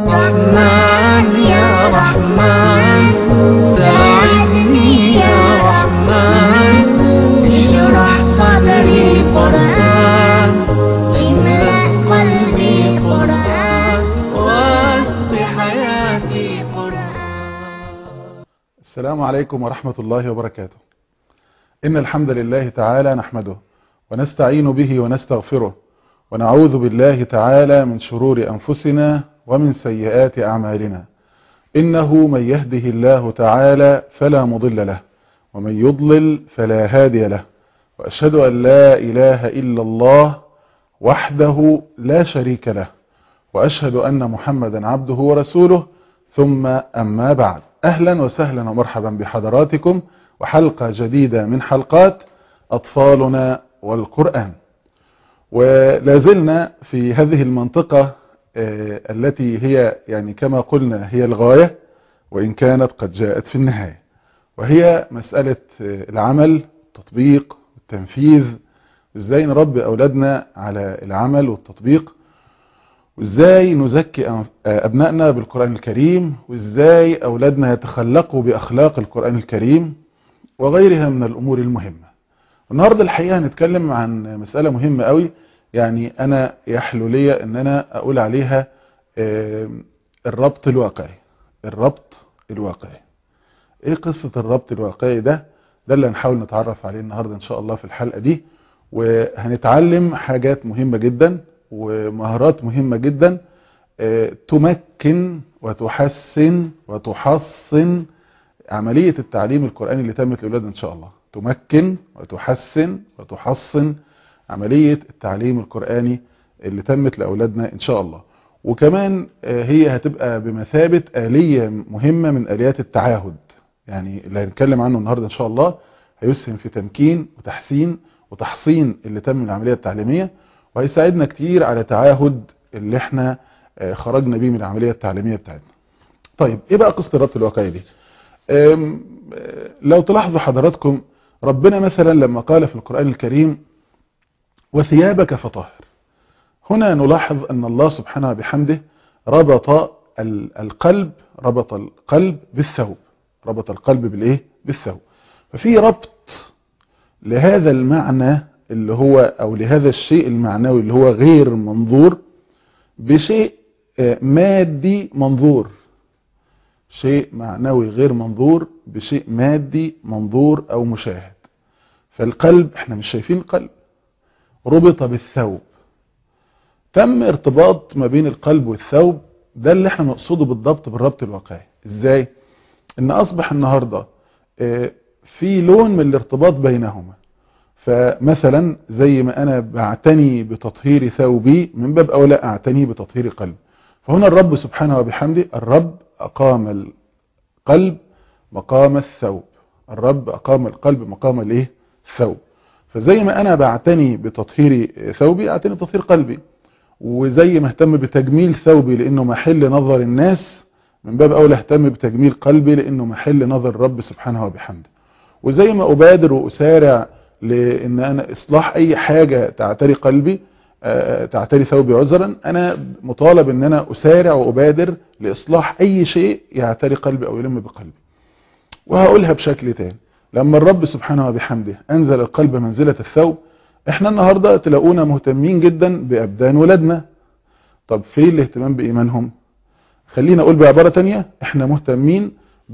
رحمن يا رحمن ساعدني يا رحمن اشرح صدري قرآن املأ قلبي قرآن واسق حياتي قرآن السلام عليكم ورحمة الله وبركاته إن الحمد لله تعالى نحمده ونستعين به ونستغفره ونعوذ بالله تعالى من شرور أنفسنا ومن سيئات أعمالنا إنه من يهده الله تعالى فلا مضل له ومن يضلل فلا هادي له وأشهد أن لا إله إلا الله وحده لا شريك له وأشهد أن محمدا عبده ورسوله ثم أما بعد أهلا وسهلا ومرحبا بحضراتكم وحلقة جديدة من حلقات أطفالنا والقرآن ولازلنا في هذه المنطقة آه، التي هي يعني كما قلنا هي الغاية وإن كانت قد جاءت في النهاية وهي مسألة آه، العمل التطبيق التنفيذ ازاي نربي أولادنا على العمل والتطبيق وازاي نزكي أنف- أبنائنا بالقرآن الكريم وازاي أولادنا يتخلقوا بأخلاق القرآن الكريم وغيرها من الأمور المهمة النهاردة الحقيقة هنتكلم عن مسألة مهمة قوي يعني أنا يحلو لي أن أنا أقول عليها آم، الربط الواقعي الربط الواقعي إيه قصة الربط الواقعي ده ده اللي هنحاول نتعرف عليه النهاردة إن شاء الله في الحلقة دي وهنتعلم حاجات مهمة جدا ومهارات مهمة جدا آه، تمكن وتحسن وتحصن عملية التعليم القرآني اللي تمت لأولادنا إن شاء الله تمكن وتحسن وتحصن عملية التعليم القرآني اللي تمت لأولادنا إن شاء الله وكمان آه، هي هتبقى بمثابة آلية مهمة من آليات التعاهد يعني اللي هنتكلم عنه النهاردة إن شاء الله هيسهم في تمكين وتحسين وتحصين اللي تم من العملية التعليمية وهيساعدنا كتير على تعاهد اللي احنا آه، خرجنا بيه من العملية التعليمية بتاعتنا طيب ايه بقى قصة الربط الواقعي دي أم، آه، لو تلاحظوا حضراتكم ربنا مثلا لما قال في القرآن الكريم وثيابك فطهر هنا نلاحظ أن الله سبحانه بحمده ربط ال- القلب ربط القلب بالثوب ربط القلب بالإيه؟ بالثوب ففي ربط لهذا المعنى اللي هو أو لهذا الشيء المعنوي اللي هو غير منظور بشيء آه، مادي منظور شيء معنوي غير منظور بشيء مادي منظور أو مشاهد فالقلب احنا مش شايفين القلب ربط بالثوب تم ارتباط ما بين القلب والثوب ده اللي احنا نقصده بالضبط بالربط الواقعي ازاي ان اصبح النهاردة اه، في لون من الارتباط بينهما فمثلا زي ما انا بعتني بتطهير ثوبي من باب اولى اعتني بتطهير قلبي فهنا الرب سبحانه وبحمده الرب اقام القلب مقام الثوب الرب اقام القلب مقام الايه الثوب فزي ما انا بعتني بتطهير ثوبي اعتني بتطهير قلبي وزي ما اهتم بتجميل ثوبي لانه محل نظر الناس من باب اولى اهتم بتجميل قلبي لانه محل نظر الرب سبحانه وبحمده وزي ما ابادر واسارع لان انا اصلاح اي حاجة تعتري قلبي آه، تعتري ثوبي عذرا انا مطالب ان انا اسارع وابادر لاصلاح اي شيء يعتري قلبي او يلم بقلبي وهقولها بشكل تاني لما الرب سبحانه وبحمده انزل القلب منزلة الثوب احنا النهاردة تلاقونا مهتمين جدا بابدان ولادنا طب فين الاهتمام بايمانهم خلينا اقول بعبارة تانية احنا مهتمين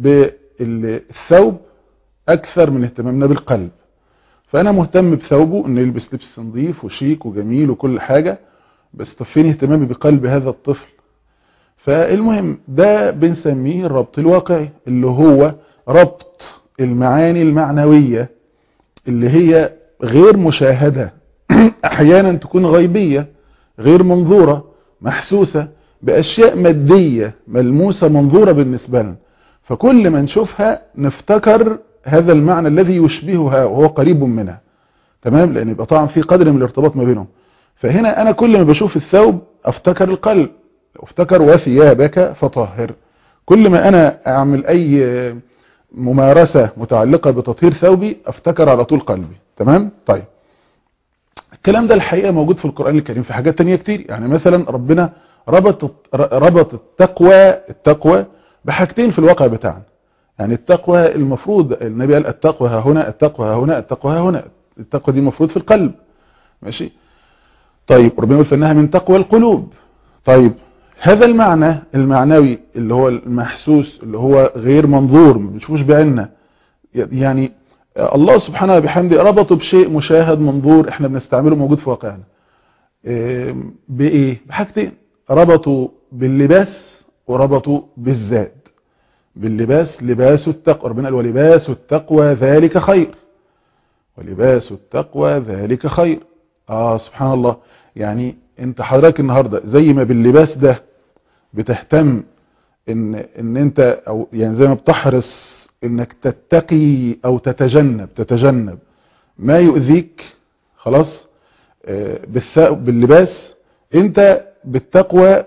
بالثوب اكثر من اهتمامنا بالقلب فانا مهتم بثوبه انه يلبس لبس نظيف وشيك وجميل وكل حاجة بس طب فين اهتمامي بقلب هذا الطفل فالمهم ده بنسميه الربط الواقعي اللي هو ربط المعاني المعنوية اللي هي غير مشاهدة احيانا تكون غيبية غير منظورة محسوسة باشياء مادية ملموسة منظورة بالنسبة لنا فكل ما نشوفها نفتكر هذا المعنى الذي يشبهها وهو قريب منها تمام لان يبقى طبعا في قدر من الارتباط ما بينهم فهنا انا كل ما بشوف الثوب افتكر القلب افتكر وثيابك فطهر كل ما انا اعمل اي ممارسة متعلقة بتطهير ثوبي افتكر على طول قلبي تمام طيب الكلام ده الحقيقة موجود في القرآن الكريم في حاجات تانية كتير يعني مثلا ربنا ربط ربط التقوى التقوى بحاجتين في الواقع بتاعنا يعني التقوى المفروض النبي قال التقوى ها هنا التقوى ها هنا التقوى ها هنا التقوى دي المفروض في القلب ماشي طيب ربنا يقول فانها من تقوى القلوب طيب هذا المعنى المعنوي اللي هو المحسوس اللي هو غير منظور ما بنشوفوش بعيننا يعني الله سبحانه وبحمده ربطه بشيء مشاهد منظور احنا بنستعمله موجود في واقعنا بايه بحاجتين ربطوا باللباس وربطوا بالزاد باللباس لباس التقوى ربنا قال ولباس التقوى ذلك خير ولباس التقوى ذلك خير اه سبحان الله يعني انت حضرتك النهاردة زي ما باللباس ده بتهتم ان, ان انت او يعني زي ما بتحرص انك تتقي او تتجنب تتجنب ما يؤذيك خلاص آه باللباس انت بالتقوى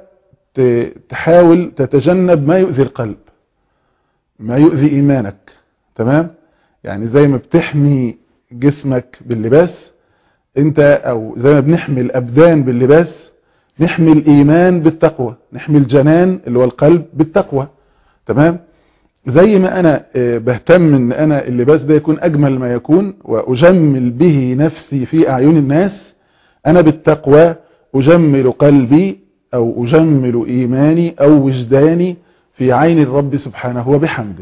تحاول تتجنب ما يؤذي القلب ما يؤذي ايمانك تمام يعني زي ما بتحمي جسمك باللباس انت او زي ما بنحمي الابدان باللباس نحمي الايمان بالتقوى نحمي الجنان اللي هو القلب بالتقوى تمام زي ما انا بهتم ان انا اللباس ده يكون اجمل ما يكون واجمل به نفسي في اعين الناس انا بالتقوى اجمل قلبي او اجمل ايماني او وجداني في عين الرب سبحانه وبحمده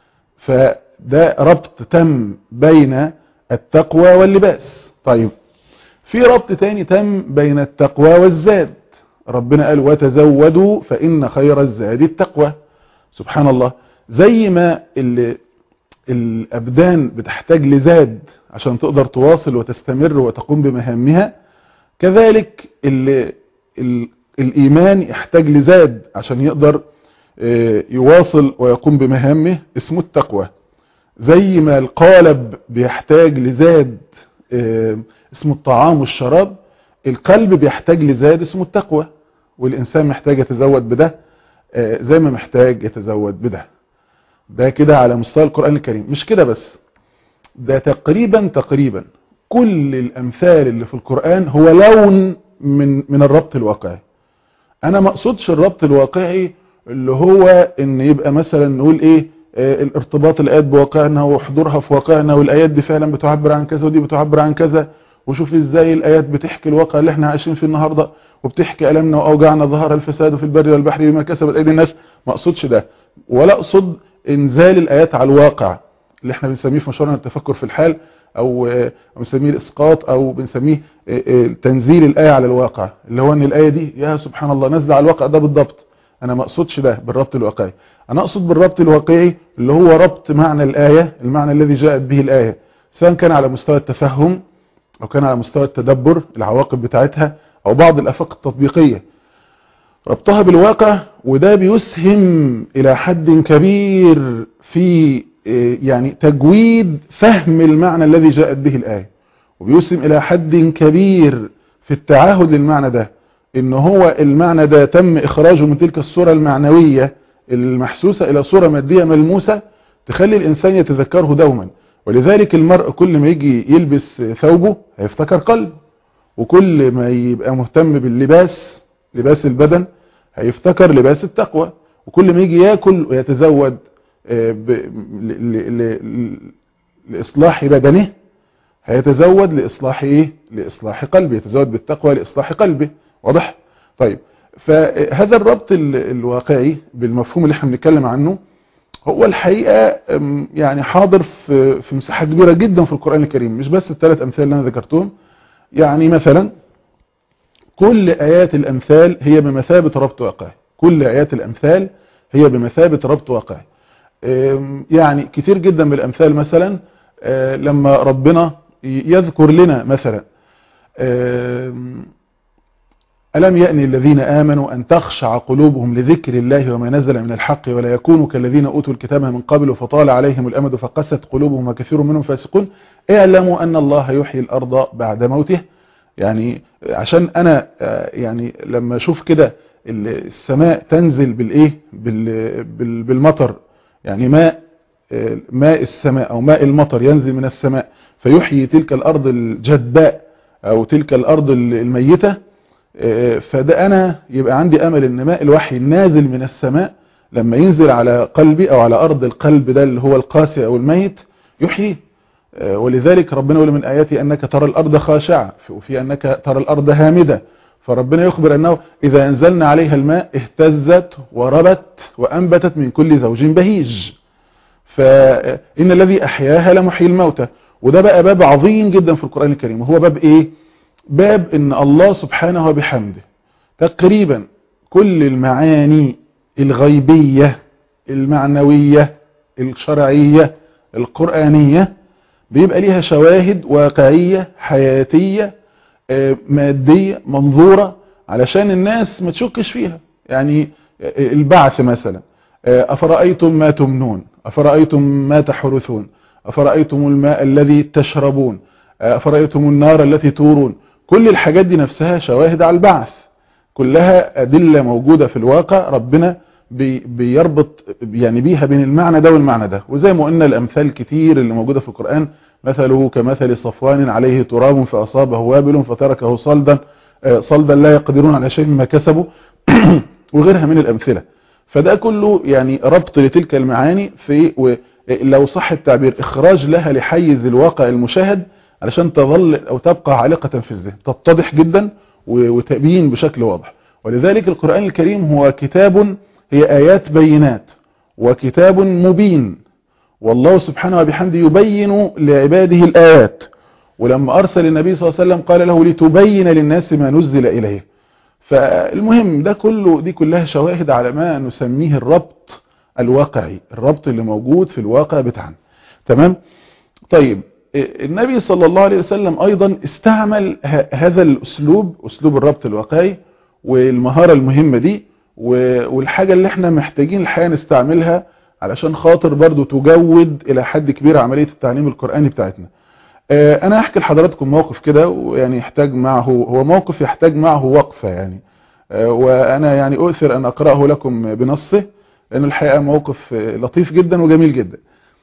فده ربط تم بين التقوى واللباس طيب في ربط تاني تم بين التقوى والزاد ربنا قال وتزودوا فإن خير الزاد التقوى سبحان الله زي ما اللي الأبدان بتحتاج لزاد عشان تقدر تواصل وتستمر وتقوم بمهامها كذلك اللي الإيمان يحتاج لزاد عشان يقدر يواصل ويقوم بمهامه اسمه التقوى زي ما القالب بيحتاج لزاد اسمه الطعام والشراب القلب بيحتاج لزاد اسمه التقوى والإنسان محتاج يتزود بده زي ما محتاج يتزود بده ده كده على مستوى القرآن الكريم مش كده بس ده تقريبا تقريبا كل الأمثال اللي في القرآن هو لون من من الربط الواقعي أنا ما اقصدش الربط الواقعي اللي هو ان يبقى مثلا نقول ايه آه الارتباط الايات بواقعنا وحضورها في واقعنا والايات دي فعلا بتعبر عن كذا ودي بتعبر عن كذا وشوف ازاي الايات بتحكي الواقع اللي احنا عايشين فيه النهارده وبتحكي المنا واوجاعنا ظهر الفساد في البر والبحر بما كسبت ايدي الناس ما اقصدش ده ولا اقصد انزال الايات على الواقع اللي احنا بنسميه في مشروعنا التفكر في الحال او بنسميه الاسقاط او بنسميه تنزيل الايه على الواقع اللي هو ان الايه دي يا سبحان الله نازله على الواقع ده بالضبط انا ما اقصدش ده بالربط الواقعي انا اقصد بالربط الواقعي اللي هو ربط معنى الايه المعنى الذي جاءت به الايه سواء كان على مستوى التفهم او كان على مستوى التدبر العواقب بتاعتها او بعض الافاق التطبيقيه ربطها بالواقع وده بيسهم الى حد كبير في يعني تجويد فهم المعنى الذي جاءت به الآية وبيسهم إلى حد كبير في التعاهد للمعنى ده إن هو المعنى ده تم إخراجه من تلك الصورة المعنوية المحسوسة إلى صورة مادية ملموسة تخلي الإنسان يتذكره دوما ولذلك المرء كل ما يجي يلبس ثوبه هيفتكر قلب وكل ما يبقى مهتم باللباس لباس البدن هيفتكر لباس التقوى وكل ما يجي ياكل ويتزود لإصلاح بدنه هيتزود لإصلاح إيه؟ لإصلاح قلبه يتزود بالتقوى لإصلاح قلبه واضح؟ طيب فهذا الربط الواقعي بالمفهوم اللي احنا بنتكلم عنه هو الحقيقة يعني حاضر في في مساحة كبيرة جدا في القرآن الكريم مش بس الثلاث أمثال اللي أنا ذكرتهم يعني مثلا كل آيات الأمثال هي بمثابة ربط واقعي كل آيات الأمثال هي بمثابة ربط واقعي يعني كتير جدا من الأمثال مثلا لما ربنا يذكر لنا مثلا ألم يأني الذين آمنوا أن تخشع قلوبهم لذكر الله وما نزل من الحق ولا يكونوا كالذين أوتوا الكتاب من قبل فطال عليهم الأمد فقست قلوبهم وكثير منهم فاسقون اعلموا أن الله يحيي الأرض بعد موته يعني عشان أنا يعني لما أشوف كده السماء تنزل بالإيه بالمطر يعني ماء ماء السماء أو ماء المطر ينزل من السماء فيحيي تلك الأرض الجداء أو تلك الأرض الميتة آه، فده انا يبقى عندي امل ان ماء الوحي نازل من السماء لما ينزل على قلبي او على ارض القلب ده اللي هو القاسي او الميت يحييه آه، ولذلك ربنا يقول من آياته أنك ترى الأرض خاشعة وفي أنك ترى الأرض هامدة فربنا يخبر أنه إذا أنزلنا عليها الماء اهتزت وربت وأنبتت من كل زوج بهيج فإن الذي أحياها لمحيي الموتى وده بقى باب عظيم جدا في القرآن الكريم وهو باب إيه باب إن الله سبحانه وبحمده تقريبا كل المعاني الغيبية المعنوية الشرعية القرآنية بيبقى ليها شواهد واقعية حياتية آه، مادية منظورة علشان الناس ما تشكش فيها يعني آه، البعث مثلا آه، أفرأيتم ما تمنون أفرأيتم ما تحرثون أفرأيتم الماء الذي تشربون آه، أفرأيتم النار التي تورون كل الحاجات دي نفسها شواهد على البعث كلها أدلة موجودة في الواقع ربنا بي- بيربط يعني بيها بين المعنى ده والمعنى ده وزي ما قلنا الأمثال كتير اللي موجودة في القرآن مثله كمثل صفوان عليه تراب فأصابه وابل فتركه صلدا آه، صلدا لا يقدرون على شيء مما كسبوا وغيرها من الأمثلة فده كله يعني ربط لتلك المعاني في و- لو صح التعبير إخراج لها لحيز الواقع المشاهد علشان تظل أو تبقى عالقة في الذهن تتضح جدا و- وتبين بشكل واضح ولذلك القرآن الكريم هو كتاب هي آيات بينات وكتاب مبين والله سبحانه وبحمده يبين لعباده الآيات ولما أرسل النبي صلى الله عليه وسلم قال له لتبين للناس ما نزل إليه فالمهم ده كله دي كلها شواهد على ما نسميه الربط الواقعي الربط اللي موجود في الواقع بتاعنا تمام طيب النبي صلى الله عليه وسلم أيضا استعمل ه- هذا الأسلوب أسلوب الربط الواقعي والمهارة المهمة دي و- والحاجة اللي احنا محتاجين الحقيقة نستعملها علشان خاطر برضو تجود إلى حد كبير عملية التعليم القرآني بتاعتنا آه، أنا أحكي لحضراتكم موقف كده ويعني يحتاج معه هو موقف يحتاج معه وقفة يعني آه، وأنا يعني أؤثر أن أقرأه لكم بنصه لأن الحقيقة موقف آه، لطيف جدا وجميل جدا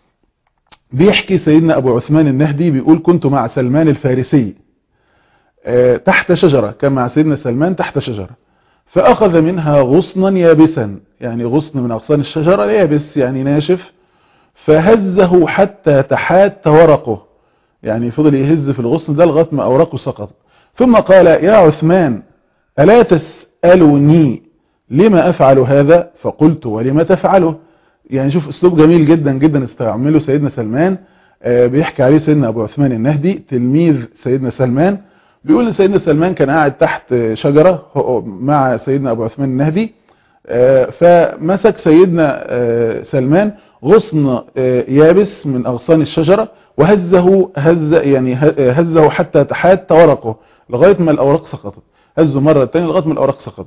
بيحكي سيدنا أبو عثمان النهدي بيقول كنت مع سلمان الفارسي آه، تحت شجرة كان مع سيدنا سلمان تحت شجرة فأخذ منها غصنا يابسا يعني غصن من أغصان الشجرة يابس يعني ناشف فهزه حتى تحات ورقه يعني فضل يهز في الغصن ده لغايه ما أوراقه سقط ثم قال يا عثمان ألا تسألني لما أفعل هذا فقلت ولما تفعله يعني شوف أسلوب جميل جدا جدا استعمله سيدنا سلمان آه، بيحكي عليه سيدنا أبو عثمان النهدي تلميذ سيدنا سلمان بيقول سيدنا سلمان كان قاعد تحت شجرة هو- مع سيدنا أبو عثمان النهدي آه، فمسك سيدنا آه، سلمان غصن آه، يابس من أغصان الشجرة وهزه هز يعني ه- هزه حتى تحات ورقه لغاية ما الأوراق سقطت هزه مرة تانية لغاية ما الأوراق سقطت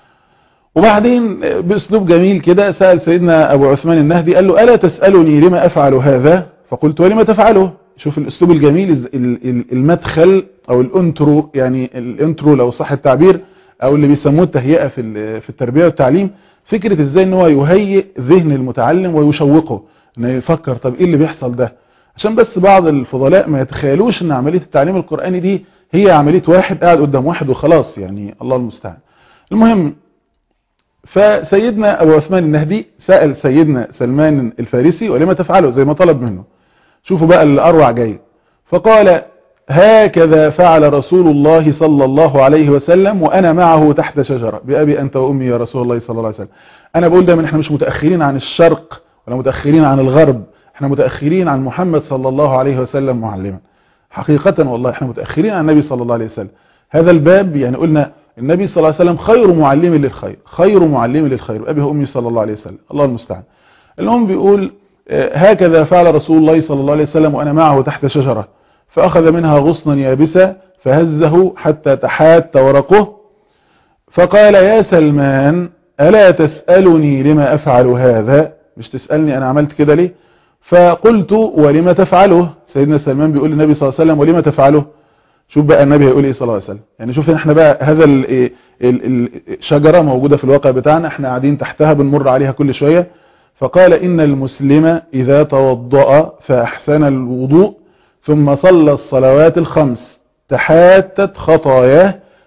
وبعدين بأسلوب جميل كده سأل سيدنا أبو عثمان النهدي قال له ألا تسألني لما أفعل هذا فقلت ولما تفعله شوف الأسلوب الجميل ال- ال- المدخل أو الانترو يعني الانترو لو صح التعبير أو اللي بيسموه التهيئة في ال- في التربية والتعليم فكرة ازاي ان هو يهيئ ذهن المتعلم ويشوقه انه يفكر طب ايه اللي بيحصل ده عشان بس بعض الفضلاء ما يتخيلوش ان عملية التعليم القرآني دي هي عملية واحد قاعد قدام واحد وخلاص يعني الله المستعان المهم فسيدنا أبو عثمان النهدي سأل سيدنا سلمان الفارسي ولما تفعله زي ما طلب منه شوفوا بقى الأروع جاي فقال هكذا فعل رسول الله صلى الله عليه وسلم وأنا معه تحت شجرة بأبي أنت وأمي يا رسول الله صلى الله عليه وسلم أنا بقول دايما احنا مش متأخرين عن الشرق ولا متأخرين عن الغرب احنا متأخرين عن محمد صلى الله عليه وسلم معلما حقيقة والله احنا متأخرين عن النبي صلى الله عليه وسلم هذا الباب يعني قلنا النبي صلى الله عليه وسلم خير معلم للخير خير معلم للخير أبي وأمي صلى الله عليه وسلم الله المستعان المهم بيقول آه، هكذا فعل رسول الله صلى الله عليه وسلم وأنا معه تحت شجرة فأخذ منها غصنا يابسا فهزه حتى تحات ورقه فقال يا سلمان ألا تسألني لما أفعل هذا مش تسألني أنا عملت كده ليه فقلت ولما تفعله سيدنا سلمان بيقول للنبي صلى الله عليه وسلم ولما تفعله شوف بقى النبي هيقول ايه صلى الله عليه وسلم يعني شوف احنا بقى هذا ال- ال- ال- الشجرة موجودة في الواقع بتاعنا احنا قاعدين تحتها بنمر عليها كل شوية فقال إن المسلم إذا توضأ فأحسن الوضوء ثم صلى الصلوات الخمس تحاتت خطاياه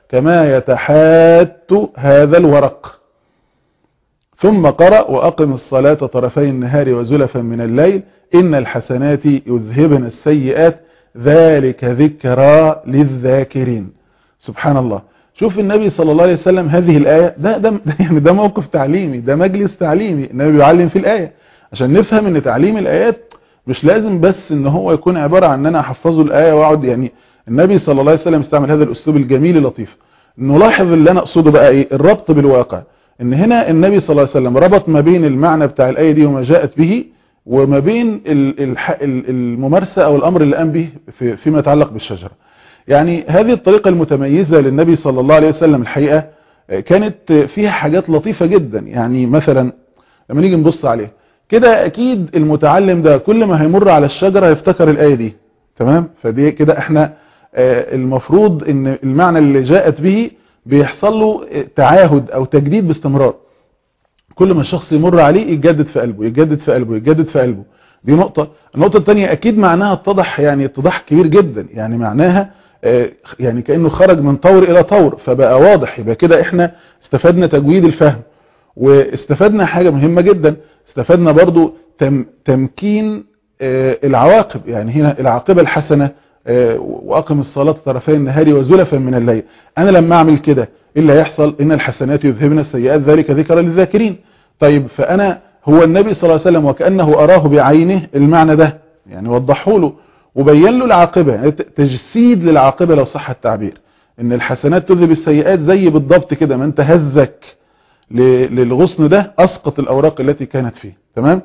كما يتحات هذا الورق ثم قرأ وأقم الصلاة طرفي النهار وزلفا من الليل إن الحسنات يذهبن السيئات ذلك ذكرى للذاكرين سبحان الله شوف النبي صلى الله عليه وسلم هذه الآية ده, ده, ده, يعني ده موقف تعليمي ده مجلس تعليمي النبي بيعلم في الآية عشان نفهم ان تعليم الآيات مش لازم بس ان هو يكون عبارة عن ان انا احفظه الآية واقعد يعني النبي صلى الله عليه وسلم استعمل هذا الاسلوب الجميل اللطيف نلاحظ اللي انا اقصده بقى ايه الربط بالواقع ان هنا النبي صلى الله عليه وسلم ربط ما بين المعنى بتاع الآية دي وما جاءت به وما بين الممارسة او الامر اللي قام به في فيما يتعلق بالشجرة يعني هذه الطريقة المتميزة للنبي صلى الله عليه وسلم الحقيقة كانت فيها حاجات لطيفة جدا يعني مثلا لما نيجي نبص عليه كده اكيد المتعلم ده كل ما هيمر على الشجرة هيفتكر الآية دي تمام فدي كده احنا المفروض ان المعنى اللي جاءت به بيحصل له تعاهد او تجديد باستمرار كل ما الشخص يمر عليه يتجدد في قلبه يتجدد في قلبه يتجدد في قلبه دي نقطة النقطة الثانية اكيد معناها اتضح يعني اتضاح كبير جدا يعني معناها يعني كأنه خرج من طور الى طور فبقى واضح يبقى كده احنا استفدنا تجويد الفهم واستفدنا حاجة مهمة جدا استفدنا برضو تم تمكين العواقب يعني هنا العاقبة الحسنة واقم الصلاة طرفي النهار وزلفا من الليل انا لما اعمل كده ايه اللي هيحصل ان الحسنات يذهبن السيئات ذلك ذكرى للذاكرين طيب فانا هو النبي صلى الله عليه وسلم وكأنه اراه بعينه المعنى ده يعني وضحوا له وبين له العاقبة يعني تجسيد للعاقبة لو صح التعبير ان الحسنات تذهب السيئات زي بالضبط كده ما انت هزك للغصن ده اسقط الاوراق التي كانت فيه تمام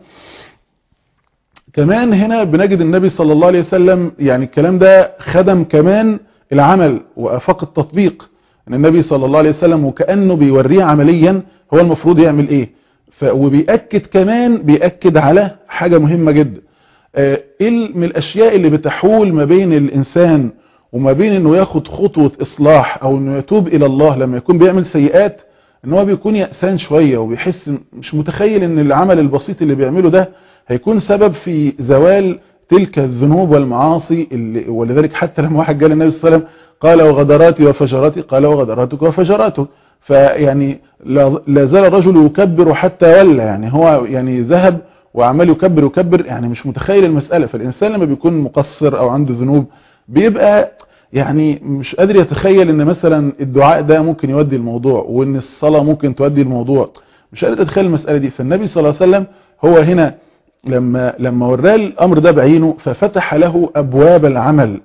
كمان هنا بنجد النبي صلى الله عليه وسلم يعني الكلام ده خدم كمان العمل وافاق التطبيق ان النبي صلى الله عليه وسلم وكأنه بيوريه عمليا هو المفروض يعمل ايه وبيأكد كمان بيأكد على حاجة مهمة جدا ايه من الاشياء اللي بتحول ما بين الانسان وما بين انه ياخد خطوة اصلاح او انه يتوب الى الله لما يكون بيعمل سيئات ان هو بيكون يأسان شوية وبيحس مش متخيل ان العمل البسيط اللي بيعمله ده هيكون سبب في زوال تلك الذنوب والمعاصي اللي ولذلك حتى لما واحد قال النبي صلى الله عليه وسلم قال وغدراتي وفجراتي قال وغدراتك وفجراتك فيعني لا زال الرجل يكبر حتى ولى يعني هو يعني ذهب وعمال يكبر يكبر يعني مش متخيل المسألة فالإنسان لما بيكون مقصر أو عنده ذنوب بيبقى يعني مش قادر يتخيل ان مثلا الدعاء ده ممكن يودي الموضوع وان الصلاة ممكن تودي الموضوع مش قادر يتخيل المسألة دي فالنبي صلى الله عليه وسلم هو هنا لما لما وراه الامر ده بعينه ففتح له ابواب العمل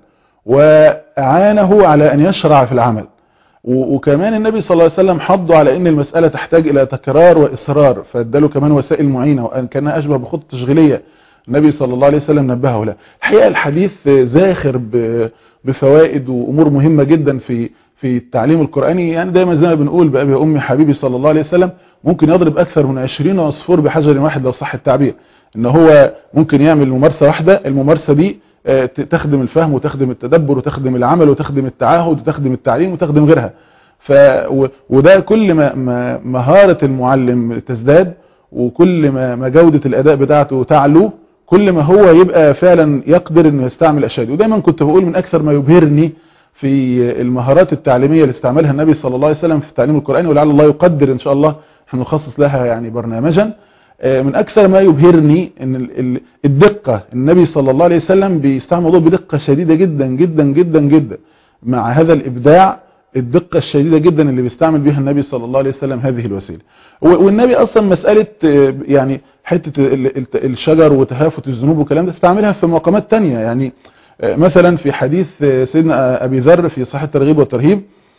واعانه على ان يشرع في العمل وكمان النبي صلى الله عليه وسلم حضه على ان المسألة تحتاج الى تكرار واصرار فاداله كمان وسائل معينة وان كانها اشبه بخطة تشغيلية النبي صلى الله عليه وسلم نبهه له الحقيقة الحديث زاخر بفوائد وامور مهمة جدا في في التعليم القرآني يعني دايما زي ما بنقول بأبي أمي حبيبي صلى الله عليه وسلم ممكن يضرب أكثر من 20 عصفور بحجر واحد لو صح التعبير ان هو ممكن يعمل ممارسة واحدة الممارسة دي تخدم الفهم وتخدم التدبر وتخدم العمل وتخدم التعاهد وتخدم التعليم وتخدم غيرها ف وده كل ما مهارة المعلم تزداد وكل ما ما جودة الأداء بتاعته تعلو كل ما هو يبقى فعلا يقدر انه يستعمل الاشياء دي ودايما كنت بقول من اكثر ما يبهرني في المهارات التعليمية اللي استعملها النبي صلى الله عليه وسلم في التعليم القرآني ولعل الله يقدر ان شاء الله احنا نخصص لها يعني برنامجا من اكثر ما يبهرني ان الدقة النبي صلى الله عليه وسلم بيستعمل الموضوع بدقة شديدة جدا جدا جدا جدا مع هذا الابداع الدقة الشديدة جدا اللي بيستعمل بها النبي صلى الله عليه وسلم هذه الوسيلة والنبي اصلا مسألة يعني حتة الشجر وتهافت الذنوب والكلام ده استعملها في مقامات تانية يعني مثلا في حديث سيدنا ابي ذر في صحيح الترغيب والترهيب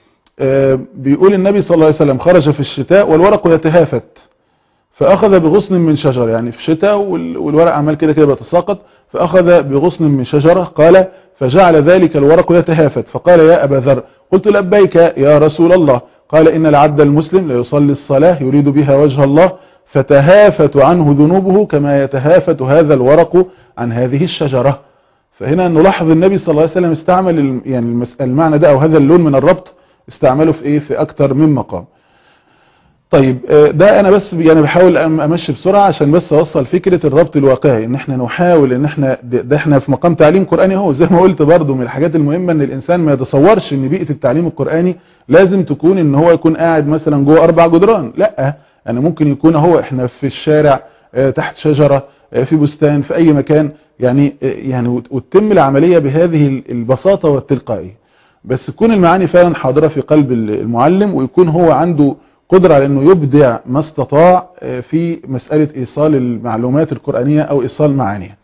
بيقول النبي صلى الله عليه وسلم خرج في الشتاء والورق يتهافت فأخذ بغصن من شجر يعني في الشتاء والورق عمال كده كده بيتساقط فأخذ بغصن من شجرة قال فجعل ذلك الورق يتهافت فقال يا أبا ذر قلت لبيك يا رسول الله قال إن العبد المسلم ليصلي الصلاة يريد بها وجه الله فتهافت عنه ذنوبه كما يتهافت هذا الورق عن هذه الشجرة فهنا نلاحظ النبي صلى الله عليه وسلم استعمل يعني المعنى ده أو هذا اللون من الربط استعمله في إيه في أكثر من مقام طيب آه، ده انا بس يعني بحاول أم- امشي بسرعه عشان بس اوصل فكره الربط الواقعي ان احنا نحاول ان احنا ده ده احنا في مقام تعليم قراني اهو زي ما قلت برضو من الحاجات المهمه ان الانسان ما يتصورش ان بيئه التعليم القراني لازم تكون ان هو يكون قاعد مثلا جوه اربع جدران لا انا ممكن يكون هو احنا في الشارع آه، تحت شجره آه، في بستان في اي مكان يعني آه، يعني وت- وتتم العمليه بهذه البساطه والتلقائيه بس تكون المعاني فعلا حاضرة في قلب المعلم ويكون هو عنده قدرة على انه يبدع ما استطاع آه، في مسألة ايصال المعلومات القرآنية او ايصال معانيها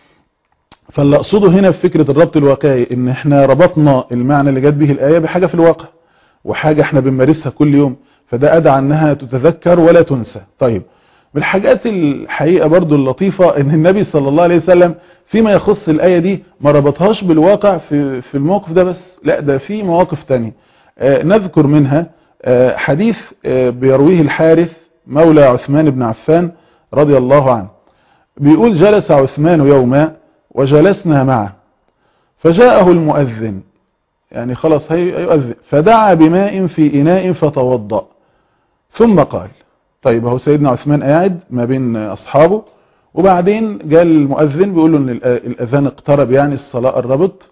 فاللي اقصده هنا في فكرة الربط الواقعي ان احنا ربطنا المعنى اللي جت به الآية بحاجة في الواقع وحاجة احنا بنمارسها كل يوم فده ادعى انها تتذكر ولا تنسى طيب من الحاجات الحقيقة برضو اللطيفة ان النبي صلى الله عليه وسلم فيما يخص الآية دي ما ربطهاش بالواقع في, في الموقف ده بس لا ده في مواقف تانية آه نذكر منها آه حديث آه بيرويه الحارث مولى عثمان بن عفان رضي الله عنه بيقول جلس عثمان يوما وجلسنا معه فجاءه المؤذن يعني خلاص هي- هيؤذن فدعا بماء في إناء فتوضأ ثم قال طيب هو سيدنا عثمان قاعد ما بين أصحابه وبعدين جاء المؤذن بيقول له ان الأ- الأذان اقترب يعني الصلاة قربت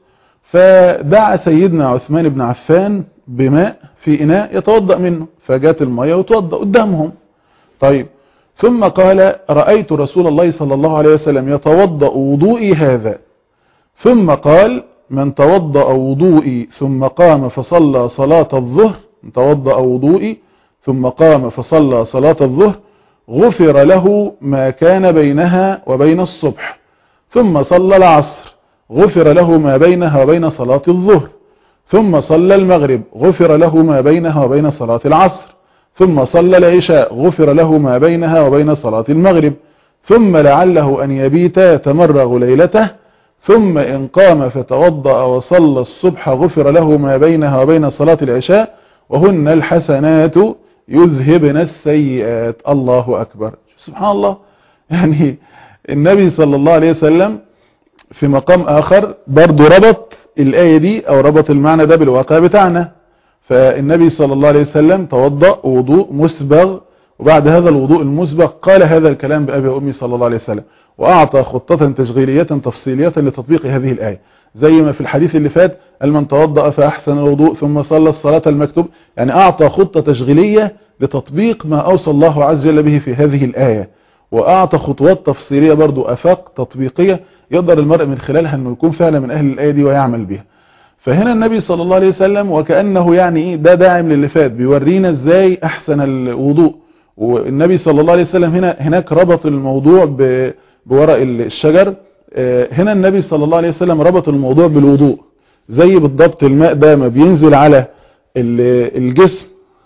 فدعا سيدنا عثمان بن عفان بماء في إناء يتوضأ منه فجات المية وتوضأ قدامهم طيب ثم قال رأيت رسول الله صلى الله عليه وسلم يتوضأ وضوئي هذا ثم قال من توضأ وضوئي ثم قام فصلى صلاة الظهر من توضأ وضوئي ثم قام فصلى صلاة الظهر غفر له ما كان بينها وبين الصبح ثم صلى العصر غفر له ما بينها وبين صلاة الظهر ثم صلى المغرب غفر له ما بينها وبين صلاة العصر ثم صلى العشاء غفر له ما بينها وبين صلاة المغرب ثم لعله أن يبيت يتمرغ ليلته ثم إن قام فتوضأ وصلى الصبح غفر له ما بينها وبين صلاة العشاء وهن الحسنات يذهبن السيئات الله أكبر سبحان الله يعني النبي صلى الله عليه وسلم في مقام آخر برضو ربط الآية دي أو ربط المعنى ده بالواقع بتاعنا فالنبي صلى الله عليه وسلم توضأ وضوء مسبغ وبعد هذا الوضوء المسبغ قال هذا الكلام بأبي وأمي صلى الله عليه وسلم وأعطى خطة تشغيلية تفصيلية لتطبيق هذه الآية زي ما في الحديث اللي فات المن توضأ فأحسن الوضوء ثم صلى الصلاة المكتوب يعني أعطى خطة تشغيلية لتطبيق ما أوصى الله عز وجل به في هذه الآية وأعطى خطوات تفصيلية برضو أفاق تطبيقية يقدر المرء من خلالها أنه يكون فعلا من أهل الآية دي ويعمل بها فهنا النبي صلى الله عليه وسلم وكأنه يعني إيه ده داعم للي فات بيورينا إزاي أحسن الوضوء والنبي صلى الله عليه وسلم هنا هناك ربط الموضوع ب- بورق الشجر آه، هنا النبي صلى الله عليه وسلم ربط الموضوع بالوضوء زي بالضبط الماء ده ما بينزل على ال- الجسم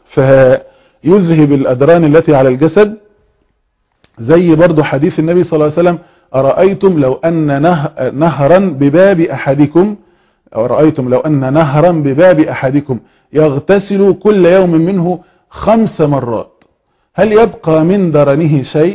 فيذهب الأدران التي على الجسد زي برضو حديث النبي صلى الله عليه وسلم أرأيتم لو أن نه- نهرا بباب أحدكم أو رأيتم لو أن نهرا بباب أحدكم يغتسل كل يوم منه خمس مرات هل يبقى من درنه شيء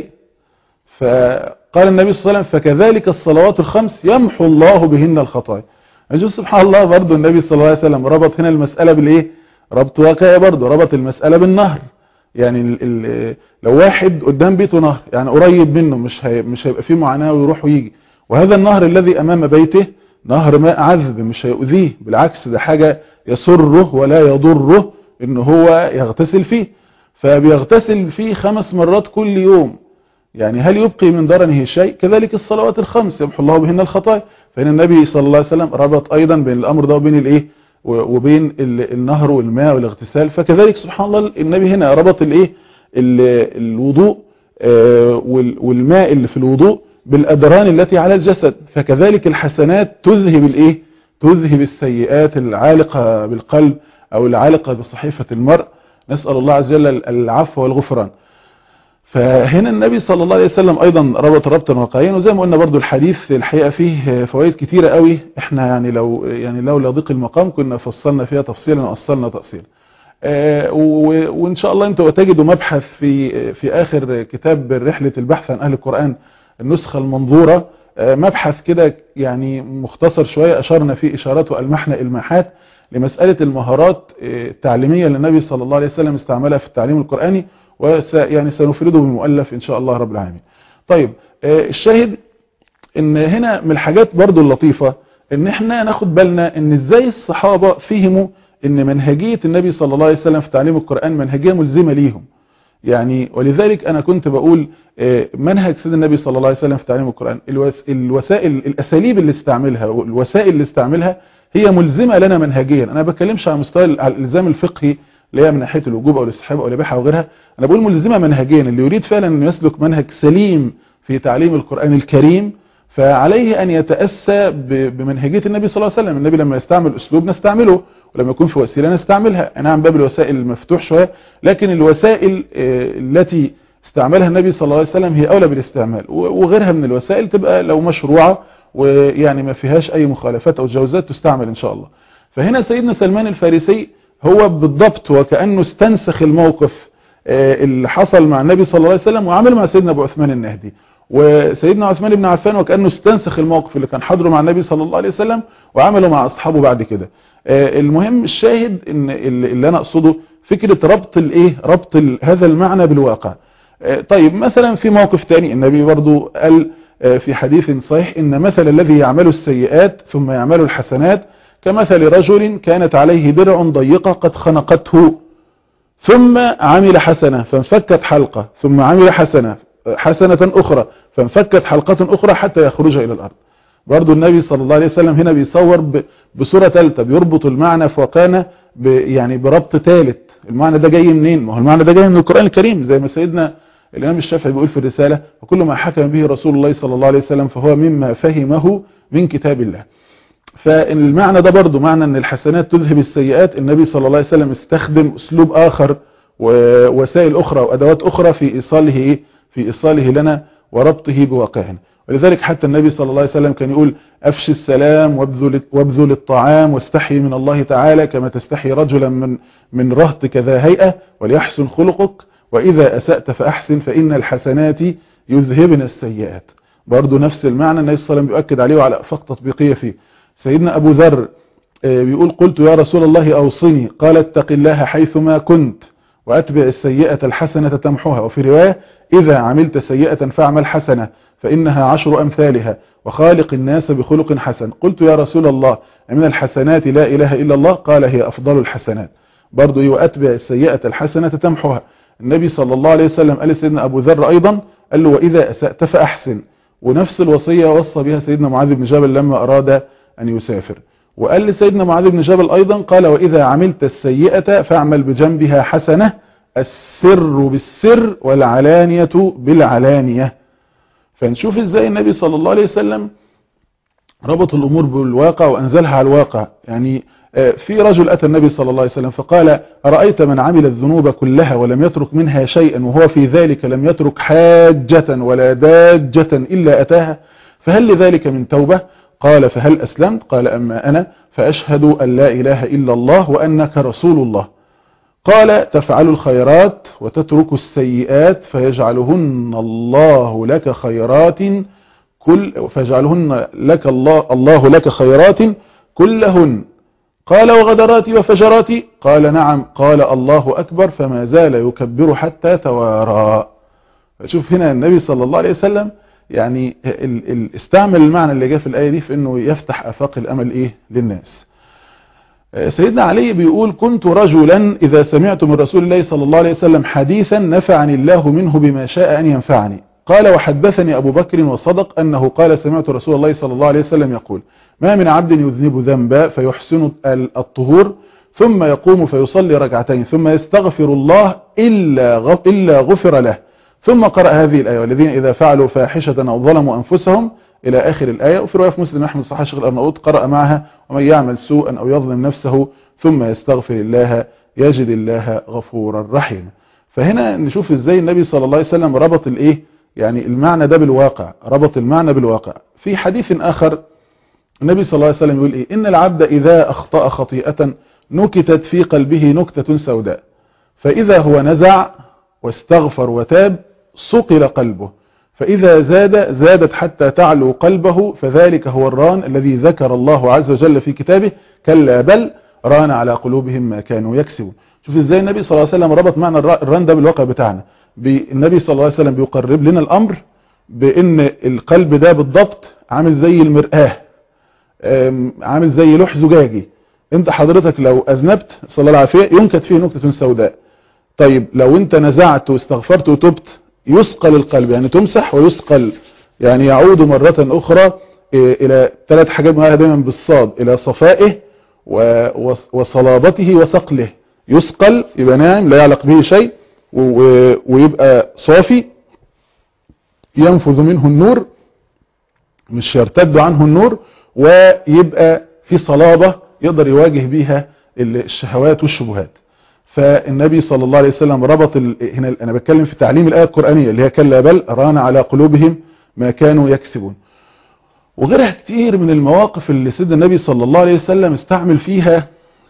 فقال النبي صلى الله عليه وسلم فكذلك الصلوات الخمس يمحو الله بهن الخطايا نشوف سبحان الله برضو النبي صلى الله عليه وسلم ربط هنا المسألة بالايه ربط واقعي برضو ربط المسألة بالنهر يعني ال ال لو واحد قدام بيته نهر يعني قريب منه مش هي مش هيبقى فيه معاناة ويروح ويجي وهذا النهر الذي امام بيته نهر ماء عذب مش هيؤذيه بالعكس ده حاجة يسره ولا يضره ان هو يغتسل فيه فبيغتسل فيه خمس مرات كل يوم يعني هل يبقي من درنه شيء كذلك الصلوات الخمس يمحو الله بهن الخطايا فإن النبي صلى الله عليه وسلم ربط أيضا بين الأمر ده وبين الإيه و- وبين ال- النهر والماء والاغتسال فكذلك سبحان الله النبي هنا ربط الإيه ال- الوضوء آه، وال- والماء اللي في الوضوء بالأدران التي على الجسد فكذلك الحسنات تذهب الإيه تذهب السيئات العالقة بالقلب أو العالقة بصحيفة المرء نسأل الله عز وجل العفو والغفران فهنا النبي صلى الله عليه وسلم ايضا ربط ربطا واقعيا وزي ما قلنا برضو الحديث الحقيقه فيه فوائد كتيره قوي احنا يعني لو يعني لولا ضيق المقام كنا فصلنا فيها تفصيلا واصلنا تاصيلا آه، و- وان شاء الله انتوا تجدوا مبحث في في اخر كتاب رحله البحث عن اهل القران النسخه المنظوره آه، مبحث كده يعني مختصر شويه اشرنا فيه اشارات والمحنا الماحات لمساله المهارات آه، التعليميه اللي النبي صلى الله عليه وسلم استعملها في التعليم القراني وس يعني سنفرده بالمؤلف ان شاء الله رب العالمين طيب الشاهد ان هنا من الحاجات برضو اللطيفة ان احنا ناخد بالنا ان ازاي الصحابة فهموا ان منهجية النبي صلى الله عليه وسلم في تعليم القرآن منهجية ملزمة ليهم يعني ولذلك انا كنت بقول منهج سيد النبي صلى الله عليه وسلم في تعليم القرآن الوسائل الاساليب اللي استعملها والوسائل اللي استعملها هي ملزمة لنا منهجيا انا بتكلمش على مستوى الالزام الفقهي اللي هي من ناحيه الوجوب او الاستحباب او الاباحه او غيرها انا بقول ملزمه منهجيا اللي يريد فعلا انه يسلك منهج سليم في تعليم القرآن الكريم فعليه ان يتاسى بمنهجيه النبي صلى الله عليه وسلم النبي لما يستعمل اسلوب نستعمله ولما يكون في وسيله نستعملها انا عن باب الوسائل المفتوح شويه لكن الوسائل التي استعملها النبي صلى الله عليه وسلم هي اولى بالاستعمال وغيرها من الوسائل تبقى لو مشروعه ويعني ما فيهاش اي مخالفات او تجاوزات تستعمل ان شاء الله فهنا سيدنا سلمان الفارسي هو بالضبط وكأنه استنسخ الموقف اللي حصل مع النبي صلى الله عليه وسلم وعمل مع سيدنا ابو عثمان النهدي وسيدنا عثمان بن عفان وكأنه استنسخ الموقف اللي كان حضره مع النبي صلى الله عليه وسلم وعمله مع اصحابه بعد كده المهم الشاهد ان اللي انا اقصده فكرة ربط الايه ربط هذا المعنى بالواقع طيب مثلا في موقف تاني النبي برضو قال في حديث صحيح ان مثل الذي يعمل السيئات ثم يعمل الحسنات كمثل رجل كانت عليه درع ضيقة قد خنقته ثم عمل حسنة فانفكت حلقة ثم عمل حسنة حسنة أخرى فانفكت حلقة أخرى حتى يخرج إلى الأرض برضو النبي صلى الله عليه وسلم هنا بيصور بصورة ثالثة بيربط المعنى فوقانا يعني بربط ثالث المعنى ده جاي منين ما هو المعنى ده جاي من القرآن الكريم زي ما سيدنا الإمام الشافعي بيقول في الرسالة وكل ما حكم به رسول الله صلى الله عليه وسلم فهو مما فهمه من كتاب الله فالمعنى ده برضو معنى ان الحسنات تذهب السيئات النبي صلى الله عليه وسلم استخدم اسلوب اخر ووسائل اخرى وادوات اخرى في ايصاله ايه في ايصاله لنا وربطه بواقعنا ولذلك حتى النبي صلى الله عليه وسلم كان يقول افشي السلام وابذل وابذل الطعام واستحي من الله تعالى كما تستحي رجلا من من رهطك ذا هيئه وليحسن خلقك واذا اسأت فاحسن فان الحسنات يذهبن السيئات برضو نفس المعنى النبي صلى الله عليه وسلم بيؤكد عليه وعلى افاق تطبيقيه فيه سيدنا أبو ذر بيقول قلت يا رسول الله أوصني قال اتق الله حيثما كنت وأتبع السيئة الحسنة تمحوها وفي رواية إذا عملت سيئة فاعمل حسنة فإنها عشر أمثالها وخالق الناس بخلق حسن قلت يا رسول الله من الحسنات لا إله إلا الله قال هي أفضل الحسنات برضو وأتبع السيئة الحسنة تمحوها النبي صلى الله عليه وسلم قال سيدنا أبو ذر أيضا قال له وإذا أسأت فأحسن ونفس الوصية وصى بها سيدنا معاذ بن جبل لما أراد أن يسافر وقال لسيدنا معاذ بن جبل أيضا قال وإذا عملت السيئة فاعمل بجنبها حسنة السر بالسر والعلانية بالعلانية فنشوف ازاي النبي صلى الله عليه وسلم ربط الأمور بالواقع وأنزلها على الواقع يعني في رجل أتى النبي صلى الله عليه وسلم فقال أرأيت من عمل الذنوب كلها ولم يترك منها شيئا وهو في ذلك لم يترك حاجة ولا داجة إلا أتاها فهل لذلك من توبة قال فهل أسلمت قال أما أنا فأشهد أن لا إله إلا الله وأنك رسول الله قال تفعل الخيرات وتترك السيئات فيجعلهن الله لك خيرات كل فيجعلهن لك الله الله لك خيرات كلهن قال وغدراتي وفجراتي قال نعم قال الله أكبر فما زال يكبر حتى توارى شوف هنا النبي صلى الله عليه وسلم يعني ال ال استعمل المعنى اللي جاء في الآية دي في انه يفتح افاق الامل ايه للناس سيدنا علي بيقول كنت رجلا اذا سمعت من رسول الله صلى الله عليه وسلم حديثا نفعني الله منه بما شاء ان ينفعني قال وحدثني ابو بكر وصدق انه قال سمعت رسول الله صلى الله عليه وسلم يقول ما من عبد يذنب ذنبا فيحسن الطهور ثم يقوم فيصلي ركعتين ثم يستغفر الله إلا إلا غفر له ثم قرأ هذه الآية والذين إذا فعلوا فاحشة أو ظلموا أنفسهم إلى آخر الآية وفي رواية في مسلم أحمد صحيح الشيخ الأرناؤوط قرأ معها ومن يعمل سوءا أو يظلم نفسه ثم يستغفر الله يجد الله غفورا رحيما فهنا نشوف ازاي النبي صلى الله عليه وسلم ربط الايه يعني المعنى ده بالواقع ربط المعنى بالواقع في حديث آخر النبي صلى الله عليه وسلم يقول ايه ان العبد اذا اخطأ خطيئة نكتت في قلبه نكتة سوداء فاذا هو نزع واستغفر وتاب صقل قلبه فإذا زاد زادت حتى تعلو قلبه فذلك هو الران الذي ذكر الله عز وجل في كتابه كلا بل ران على قلوبهم ما كانوا يكسبون شوف ازاي النبي صلى الله عليه وسلم ربط معنى الر- الران ده بالواقع بتاعنا بي- النبي صلى الله عليه وسلم بيقرب لنا الامر بان القلب ده بالضبط عامل زي المرآة أم، عامل زي لوح زجاجي انت حضرتك لو اذنبت صلى الله عليه وسلم ينكت فيه نكتة سوداء طيب لو انت نزعت واستغفرت وتبت يثقل القلب يعني تمسح ويثقل يعني يعود مرة اخرى إيه، الى ثلاث حاجات معاها دايما بالصاد الى صفائه و- وص- وصلابته وثقله يثقل يبقى ناعم لا يعلق به شيء و- و- ويبقى صافي ينفذ منه النور مش يرتد عنه النور ويبقى في صلابة يقدر يواجه بيها الشهوات والشبهات فالنبي صلى الله عليه وسلم ربط ال... هنا انا بتكلم في تعليم الآية القرآنية اللي هي كلا بل ران على قلوبهم ما كانوا يكسبون وغيرها كتير من المواقف اللي سيدنا النبي صلى الله عليه وسلم استعمل فيها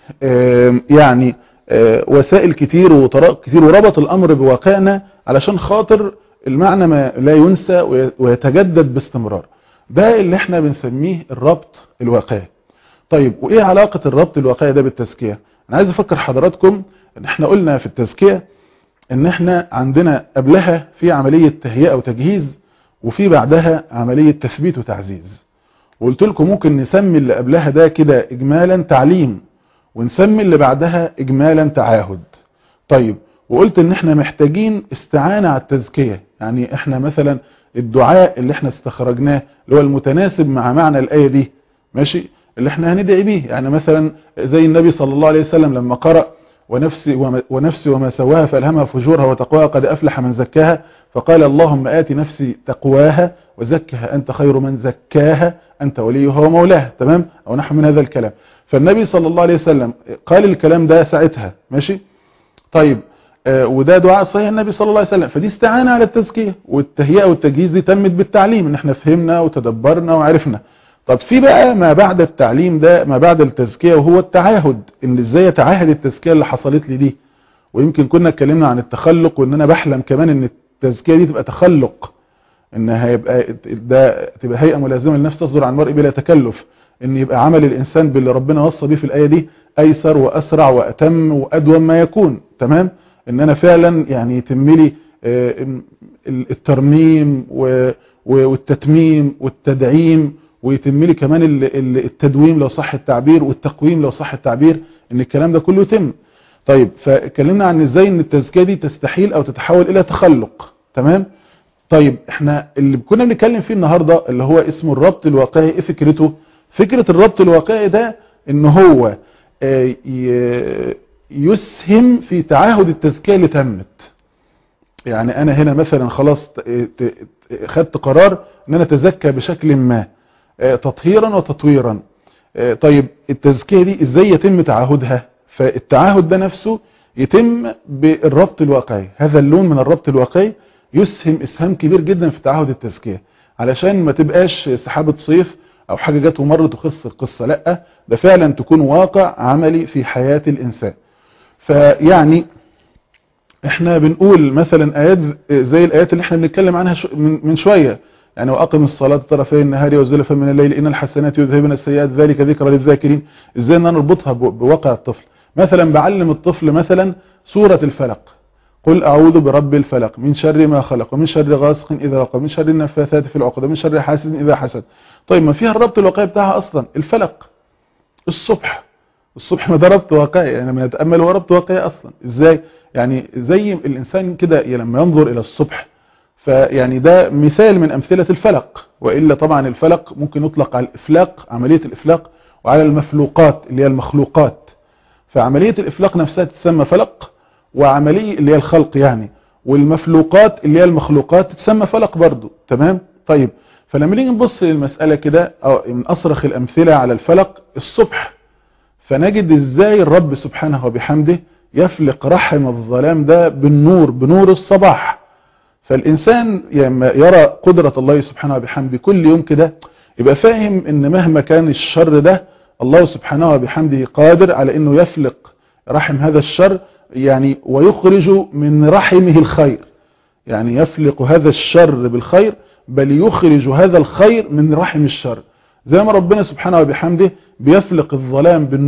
آم، يعني آه، وسائل كتير وطرق كتير وربط الأمر بواقعنا علشان خاطر المعنى ما لا ينسى وي- ويتجدد باستمرار ده اللي احنا بنسميه الربط الواقعي طيب وايه علاقة الربط الواقعي ده بالتزكية انا عايز افكر حضراتكم ان احنا قلنا في التزكية ان احنا عندنا قبلها في عملية تهيئة وتجهيز وفي بعدها عملية تثبيت وتعزيز وقلت لكم ممكن نسمي اللي قبلها ده كده اجمالا تعليم ونسمي اللي بعدها اجمالا تعاهد طيب وقلت ان احنا محتاجين استعانة على التزكية يعني احنا مثلا الدعاء اللي احنا استخرجناه اللي هو المتناسب مع معنى الآية دي ماشي اللي احنا هندعي بيه يعني مثلا زي النبي صلى الله عليه وسلم لما قرأ ونفسي وما, ونفسي وما سواها فألهمها فجورها وتقواها قد أفلح من زكاها فقال اللهم آت نفسي تقواها وزكها أنت خير من زكاها أنت وليها ومولاها تمام أو نحو من هذا الكلام فالنبي صلى الله عليه وسلم قال الكلام ده ساعتها ماشي طيب آه، وده دعاء صحيح النبي صلى الله عليه وسلم فدي استعانة على التزكية والتهيئة والتجهيز دي تمت بالتعليم ان احنا فهمنا وتدبرنا وعرفنا طب في بقى ما بعد التعليم ده ما بعد التزكية وهو التعاهد ان ازاي اتعاهد التزكية اللي حصلت لي دي ويمكن كنا اتكلمنا عن التخلق وان انا بحلم كمان ان التزكية دي تبقى تخلق ان هيبقى ده تبقى هيئة ملازمة للنفس تصدر عن المرء بلا تكلف ان يبقى عمل الانسان باللي ربنا وصى بيه في الايه دي ايسر واسرع واتم وادوم ما يكون تمام ان انا فعلا يعني يتم لي آه، الترميم و- و- والتتميم والتدعيم ويتم لي كمان ال- ال- التدويم لو صح التعبير والتقويم لو صح التعبير ان الكلام ده كله يتم طيب فاتكلمنا عن ازاي ان التزكيه دي تستحيل او تتحول الى تخلق تمام طيب احنا اللي كنا بنتكلم فيه النهارده اللي هو اسمه الربط الواقعي ايه فكرته فكرة الربط الواقعي ده ان هو آه، ي- يسهم في تعاهد التزكية اللي تمت يعني انا هنا مثلا خلاص ت- ت- ت- خدت قرار ان انا اتزكى بشكل ما آه، تطهيرا وتطويرا آه، طيب التزكية دي ازاي يتم تعاهدها فالتعاهد ده نفسه يتم بالربط الواقعي هذا اللون من الربط الواقعي يسهم اسهام كبير جدا في تعاهد التزكية علشان ما تبقاش سحابة صيف او حاجة جت ومرت وخلص القصة لا ده فعلا تكون واقع عملي في حياة الانسان فيعني احنا بنقول مثلا ايات زي الايات اللي احنا بنتكلم عنها شو- من من شوية يعني واقم الصلاة طرفي النهار وزلفا من الليل ان الحسنات يذهبن السيئات ذلك ذكرى للذاكرين ازاي ان انا نربطها ب- بواقع الطفل مثلا بعلم الطفل مثلا سورة الفلق قل أعوذ برب الفلق من شر ما خلق ومن شر غاسق إذا وقب من شر النفاثات في العقد ومن شر حاسد إذا حسد طيب ما فيها الربط الواقعي بتاعها أصلا الفلق الصبح الصبح ما ده ربط واقعي يعني لما يتأمل هو ربط واقعي أصلا إزاي يعني زي الإنسان كده لما ينظر إلى الصبح فيعني ده مثال من أمثلة الفلق وإلا طبعا الفلق ممكن يطلق على الإفلاق عملية الإفلاق وعلى المفلوقات اللي هي المخلوقات فعملية الإفلاق نفسها تسمى فلق وعملية اللي هي الخلق يعني والمفلوقات اللي هي المخلوقات تسمى فلق برضو تمام طيب فلما نيجي نبص للمسألة كده أو من أصرخ الأمثلة على الفلق الصبح فنجد ازاي الرب سبحانه وبحمده يفلق رحم الظلام ده بالنور بنور الصباح فالإنسان لما يرى قدرة الله سبحانه وبحمده كل يوم كده يبقى فاهم ان مهما كان الشر ده الله سبحانه وبحمده قادر على انه يفلق رحم هذا الشر يعني ويخرج من رحمه الخير يعني يفلق هذا الشر بالخير بل يخرج هذا الخير من رحم الشر زي ما ربنا سبحانه وبحمده بيفلق الظلام بالنور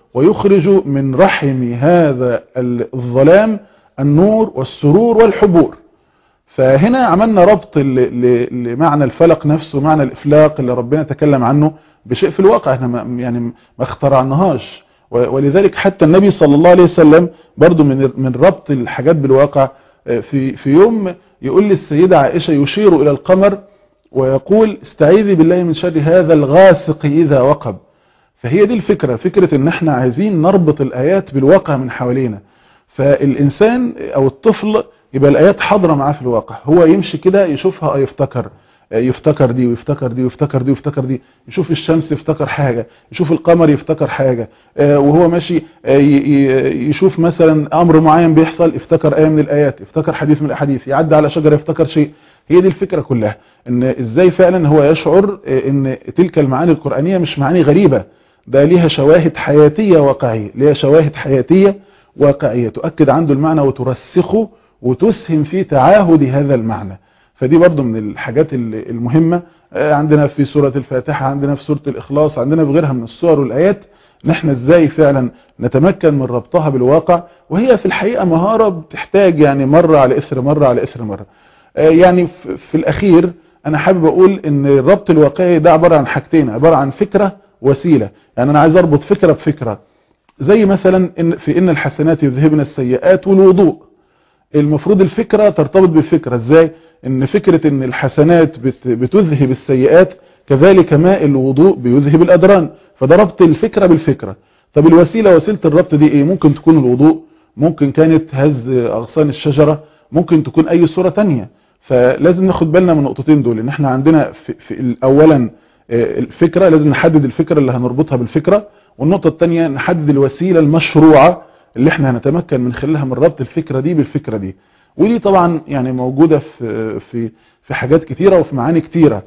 ويخرج من رحم هذا الظلام النور والسرور والحبور فهنا عملنا ربط لمعنى الفلق نفسه معنى الإفلاق اللي ربنا تكلم عنه بشيء في الواقع احنا ما يعني ما اخترعناهاش ولذلك حتى النبي صلى الله عليه وسلم برضو من من ربط الحاجات بالواقع في في يوم يقول للسيدة عائشة يشير إلى القمر ويقول استعيذي بالله من شر هذا الغاسق إذا وقب فهي دي الفكرة فكرة ان احنا عايزين نربط الآيات بالواقع من حوالينا فالإنسان أو الطفل يبقى الآيات حاضرة معاه في الواقع هو يمشي كده يشوفها يفتكر يفتكر دي ويفتكر دي ويفتكر دي ويفتكر دي يشوف الشمس يفتكر حاجة يشوف القمر يفتكر حاجة وهو ماشي يشوف مثلا أمر معين بيحصل يفتكر آية من الآيات يفتكر حديث من الأحاديث يعدي على شجرة يفتكر شيء هي دي الفكرة كلها ان ازاي فعلا هو يشعر ان تلك المعاني القرآنية مش معاني غريبة ده ليها شواهد حياتية واقعية ليها شواهد حياتية واقعية تؤكد عنده المعنى وترسخه وتسهم في تعاهد هذا المعنى فدي برضو من الحاجات المهمة عندنا في سورة الفاتحة عندنا في سورة الإخلاص عندنا في غيرها من السور والآيات نحن ازاي فعلا نتمكن من ربطها بالواقع وهي في الحقيقة مهارة بتحتاج يعني مرة على إثر مرة على إثر مرة يعني في الأخير أنا حابب أقول أن الربط الواقعي ده عبارة عن حاجتين عبارة عن فكرة وسيلة يعني أنا عايز أربط فكرة بفكرة زي مثلا إن في إن الحسنات يذهبن السيئات والوضوء المفروض الفكرة ترتبط بالفكرة ازاي ان فكرة ان الحسنات بتذهب السيئات كذلك ماء الوضوء بيذهب الادران فده ربط الفكرة بالفكرة طب الوسيلة وسيلة الربط دي ايه ممكن تكون الوضوء ممكن كانت هز اغصان الشجرة ممكن تكون اي صورة تانية فلازم ناخد بالنا من النقطتين دول ان احنا عندنا في, في اولا الفكرة لازم نحدد الفكرة اللي هنربطها بالفكرة والنقطة التانية نحدد الوسيلة المشروعة اللي احنا هنتمكن من خلالها من ربط الفكرة دي بالفكرة دي ودي طبعا يعني موجودة في في في حاجات كتيرة وفي معاني كتيرة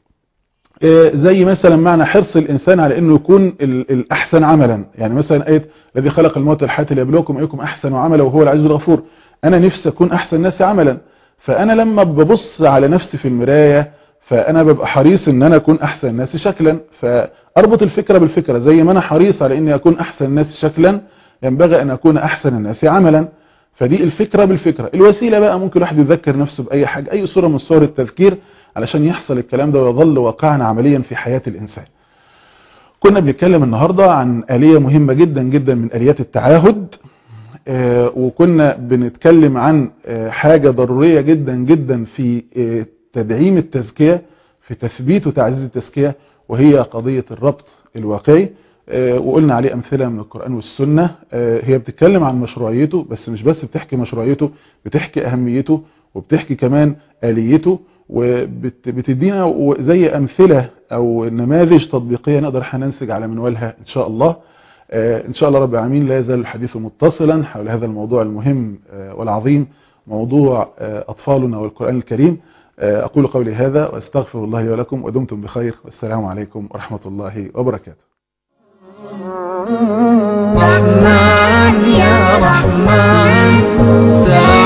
زي مثلا معنى حرص الإنسان على أنه يكون الأحسن عملا يعني مثلا آية الذي خلق الموت والحياة ليبلوكم أيكم أحسن عملا وهو العزيز الغفور أنا نفسي أكون أحسن الناس عملا فأنا لما ببص على نفسي في المراية فأنا ببقى حريص أن أنا أكون أحسن الناس شكلا فأربط الفكرة بالفكرة زي ما أنا حريص على أني أكون أحسن الناس شكلا ينبغي أن أكون أحسن الناس عملا فدي الفكرة بالفكرة الوسيلة بقى ممكن الواحد يذكر نفسه بأي حاجة أي صورة من صور التذكير علشان يحصل الكلام ده ويظل واقعا عمليا في حياة الإنسان كنا بنتكلم النهاردة عن آلية مهمة جدا جدا من آليات التعاهد وكنا بنتكلم عن حاجة ضرورية جدا جدا في تدعيم التزكية في تثبيت وتعزيز التزكية وهي قضية الربط الواقعي وقلنا عليه أمثلة من القرآن والسنة هي بتتكلم عن مشروعيته بس مش بس بتحكي مشروعيته بتحكي أهميته وبتحكي كمان آليته وبتدينا زي أمثلة أو نماذج تطبيقية نقدر ننسج على منوالها إن شاء الله إن شاء الله رب العالمين لا يزال الحديث متصلا حول هذا الموضوع المهم والعظيم موضوع أطفالنا والقرآن الكريم أقول قولي هذا وأستغفر الله ولكم ودمتم بخير والسلام عليكم ورحمة الله وبركاته رحمن يا رحمن